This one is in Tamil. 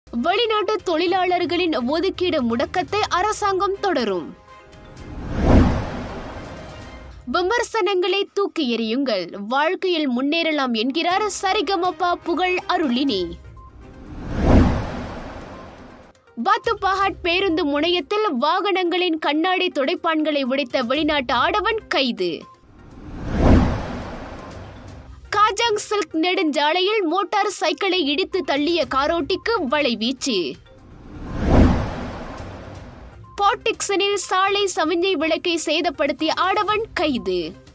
வெளிநாட்டு தொழிலாளர்களின் ஒதுக்கீடு முடக்கத்தை அரசாங்கம் தொடரும் விமர்சனங்களை தூக்கி எறியுங்கள் வாழ்க்கையில் முன்னேறலாம் என்கிறார் சரிகமப்பா புகழ் அருளினி பாத்துப்பஹாட் பேருந்து முனையத்தில் வாகனங்களின் கண்ணாடி துடைப்பான்களை உடைத்த வெளிநாட்டு ஆடவன் கைது காஜாங் சில்க் நெடுஞ்சாலையில் மோட்டார் சைக்கிளை இடித்து தள்ளிய காரோட்டிக்கு வலைவீச்சு பாட்டிக்சனில் சாலை சமிஞ்சை விளக்கை சேதப்படுத்திய ஆடவன் கைது